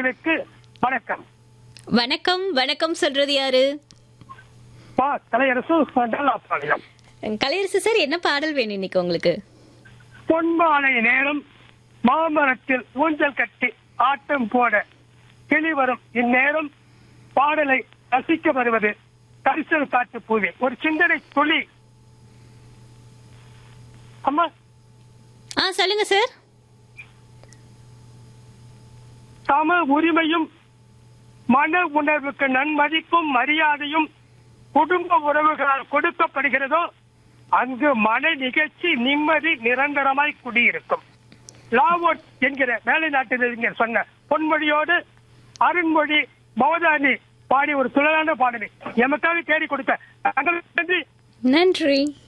நேயர்களுக்கு வணக்கம் வணக்கம் வணக்கம் சொல்றது யாரு பா கலையரசு பாளையம் கலையரசு சார் என்ன பாடல் வேணும் இன்னைக்கு உங்களுக்கு பொன்மாலை நேரம் மாமரத்தில் ஊஞ்சல் கட்டி ஆட்டம் போட கிளி வரும் இந்நேரம் பாடலை ரசிக்க வருவது கரிசல் காட்டு பூவே ஒரு சிந்தனை துளி அம்மா ஆ சொல்லுங்க சார் சம உரிமையும் மன உணர்வுக்கு நன்மதிப்பும் மரியாதையும் குடும்ப உறவுகளால் கொடுக்கப்படுகிறதோ அங்கு மன நிகழ்ச்சி நிம்மதி நிரந்தரமாய் குடியிருக்கும் லாவோட் என்கிற மேலை நாட்டில் சொன்ன பொன்மொழியோடு அருண்மொழி பவதானி பாடி ஒரு துளரான பாடலை எமக்காக தேடி கொடுத்த தங்களுக்கு நன்றி நன்றி